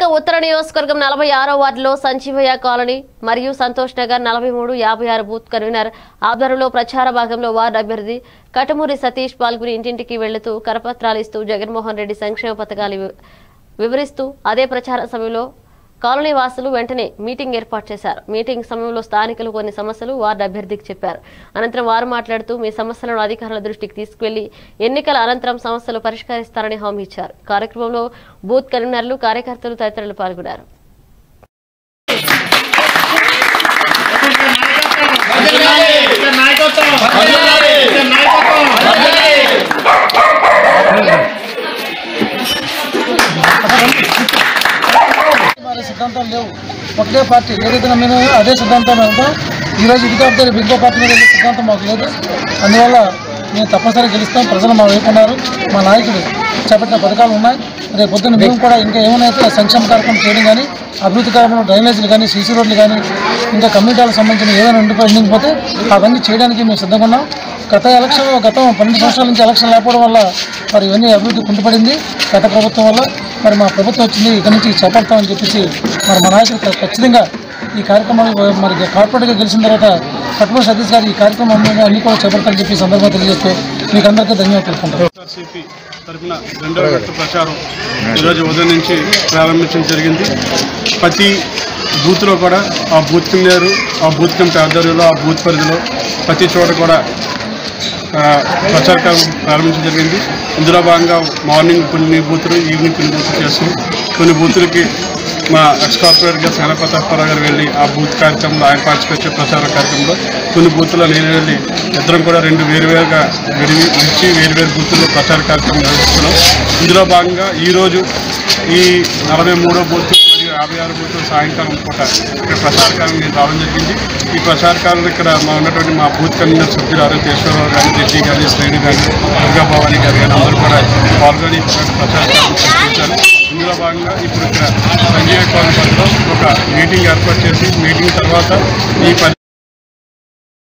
ఉత్తర నియోజకవర్గం నలభై ఆరో వార్డులో సంజీవయ్య కాలనీ మరియు సంతోష్ నగర్ నలభై మూడు యాభై ఆరు బూత్ కన్వీనర్ ఆధ్వర్యంలో ప్రచార భాగంలో వార్డు అభ్యర్థి కటమూరి సతీష్ పాల్గొని ఇంటింటికి వెళ్లుతూ కరపత్రాలు ఇస్తూ జగన్మోహన్ రెడ్డి సంక్షేమ పథకాలు వివ- వివరిస్తూ అదే ప్రచార సమయంలో కాలనీ వాసులు వెంటనే మీటింగ్ ఏర్పాటు చేశారు మీటింగ్ సమయంలో స్థానికులు కొన్ని సమస్యలు వార్డు అభ్యర్థికి చెప్పారు అనంతరం వారు మాట్లాడుతూ మీ సమస్యలను అధికారుల దృష్టికి తీసుకువెళ్లి ఎన్నికల అనంతరం సమస్యలు పరిష్కరిస్తారని హామీ ఇచ్చారు కార్యక్రమంలో బూత్ కన్వీనర్లు కార్యకర్తలు తదితరులు పాల్గొన్నారు మరి సిద్ధాంతాలు లేవు ఒకటే పార్టీ ఏదైతే నమ్మినా అదే సిద్ధాంతం ఉంటాం ఈరోజు ఇది కాకపోతే రేపు ఇంకో పార్టీ మీద వెళ్ళే సిద్ధాంతం మాకు లేదు అందువల్ల మేము తప్పనిసరిగా గెలుస్తాం ప్రజలు మా వైపు ఉన్నారు మా నాయకుడు చేపట్టిన పథకాలు ఉన్నాయి రేపు పొద్దున్న మేము కూడా ఇంకా ఏమైనా సంక్షేమ కార్యక్రమం చేయడం కానీ అభివృద్ధి కార్యక్రమం డ్రైనేజీలు కానీ సీసీ రోడ్లు కానీ ఇంకా కమ్యూనిటీలకు సంబంధించిన ఏదైనా ఉండిపోయి ఉండిపోతే అవన్నీ చేయడానికి మేము సిద్ధంగా ఉన్నాం గత ఎలక్షన్ గతం పన్నెండు సంవత్సరాల నుంచి ఎలక్షన్ లేకపోవడం వల్ల మరి ఇవన్నీ అభివృద్ధి కుంటుపడింది గత ప్రభుత్వం వల్ల మరి మా ప్రభుత్వం వచ్చింది ఇక్కడి నుంచి చేపడతామని చెప్పేసి మరి మా నాయకులు ఖచ్చితంగా ఈ కార్యక్రమాలు మరి కార్పొరేట్గా గెలిచిన తర్వాత కట్మూరి సతీష్ గారు ఈ కార్యక్రమం అన్ని కూడా చేపడతారని చెప్పి ఈ సందర్భంగా తెలియజేస్తూ మీకు అందరికీ ధన్యవాదాలు తెలుపుకుంటారు వైఎస్ఆర్సీపీ తరఫున రెండవ విడత ప్రచారం ఈరోజు ఉదయం నుంచి ప్రారంభించడం జరిగింది ప్రతి బూత్లో కూడా ఆ బూత్ కిందారు ఆ బూత్ కమిటీ ఆధ్వర్యంలో ఆ బూత్ పరిధిలో ప్రతి చోట కూడా ఆ, ప్రచార కార్యక్రమం ప్రారంభించడం జరిగింది ఇందులో భాగంగా మార్నింగ్ కొన్ని బూతులు ఈవినింగ్ కొన్ని బూతులు చేస్తూ కొన్ని బూతులకి మా ఎక్స్ కార్పొరేట్గా సేనప్రతాపరావు గారు వెళ్ళి ఆ బూత్ కార్యక్రమంలో ఆయన పార్టిసిపేట్ చేసే ప్రచార కార్యక్రమంలో కొన్ని బూతుల్లో నేను వెళ్ళి ఇద్దరం కూడా రెండు వేరువేరుగా విడివి ఇచ్చి వేరువేరు బూతుల్లో ప్రచార కార్యక్రమం నిర్వహిస్తున్నాం ఇందులో భాగంగా ఈరోజు ఈ నలభై మూడో బూత్ మరియు యాభై ఆరు బూత్ సాయంకాలం పూట ఇక్కడ ప్రచార కార్యక్రమం రావడం జరిగింది ఈ ప్రచార కార్యక్రమం ఇక్కడ మా ఉన్నటువంటి మా బూత్ కన్వీనర్ సభ్యులు ఆరోగ్యేశ్వరరావు గారి రెడ్డి గారి శ్రేణి గారి దుర్గా భవాని గారు కానీ అందరూ కూడా పాల్గొని ప్రచార కార్యక్రమం చేయించారు ఇందులో భాగంగా ఇప్పుడు ఇక్కడ సంజయ్ కాలనీ పరిధిలో ఒక మీటింగ్ ఏర్పాటు చేసి మీటింగ్ తర్వాత ఈ పరి